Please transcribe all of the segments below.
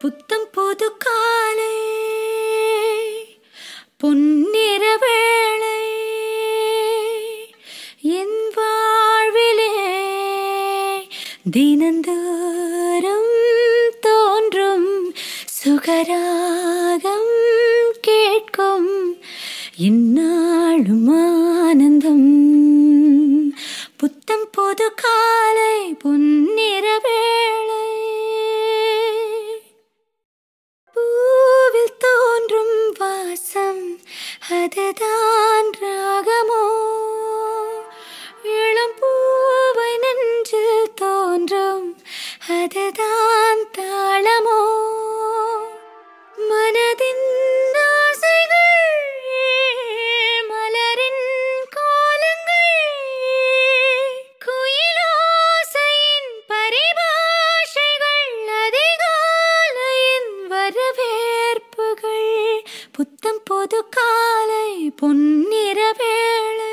புத்தம் புது காலை பொன்னிற வேளை என் வாழ்விலே தினந்தோறும் தோன்றும் சுகராகம் கேட்கும் இந்நாளும் ஆனந்தம் புத்தம் புது காலை பொன்னிற வேளை பூவில் தோன்றும் வாசம் அதுதான் ராகமோ இளம் பூவை நெஞ்சில் தோன்றும் அதுதான் தாளமோ மனதின் ஆசைகள் மலரின் கோலங்கள் குயிலோசையின் பரிபாஷைகள் அதிகாலையின் வரவேற்புகள் புத்தம் பொது காலை பொன்னிற வேளை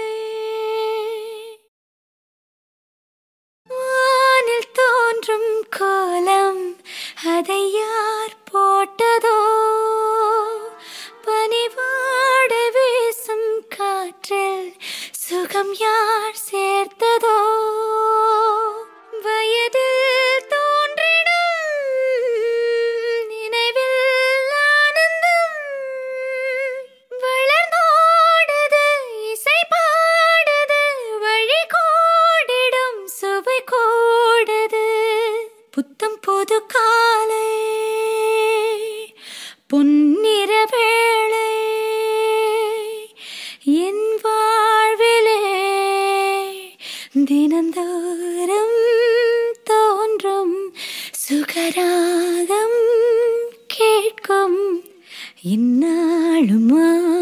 வானில் தோன்றும் கோலம் அதை யார் போட்டதோ பனிவாட வீசும் காற்றில் சுகம் யார் சேர்த்ததோ வயதில் தோன்றிடும் நினைவில் ஆனந்தம் வளர்ந்தோடுது இசை பாடுது வழி கோடிடும் சுவை கோடுது புத்தம் புது காலை பொன்னிற வேளை என் வாழ்விலே தினந்தோறும் தோன்றும் சுகராகம் கேட்கும் இந்நாளும்